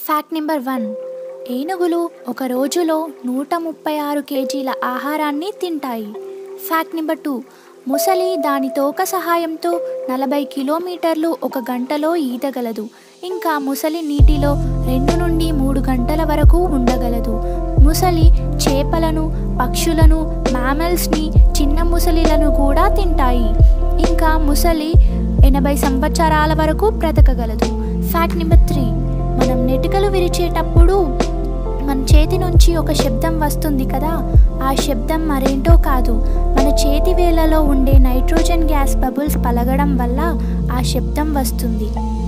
fact number one ఏనుగులు ఒక రోజులో నూట ముప్పై ఆరు కేజీల ఆహారాన్ని తింటాయి ఫ్యాక్ట్ నెంబర్ టూ ముసలి దాని తోక సహాయంతో నలభై కిలోమీటర్లు ఒక గంటలో ఈదగలదు ఇంకా ముసలి నీటిలో రెండు నుండి మూడు గంటల వరకు ఉండగలదు ముసలి చేపలను పక్షులను మ్యామల్స్ని చిన్న ముసలిలను కూడా తింటాయి ఇంకా ముసలి ఎనభై సంవత్సరాల వరకు బ్రతకగలదు ఫ్యాక్ట్ నెంబర్ త్రీ మనం నెటుకలు విరిచేటప్పుడు మన చేతి నుంచి ఒక శబ్దం వస్తుంది కదా ఆ శబ్దం మరేంటో కాదు మన చేతి వేలలో ఉండే నైట్రోజన్ గ్యాస్ బబుల్స్ పలగడం వల్ల ఆ శబ్దం వస్తుంది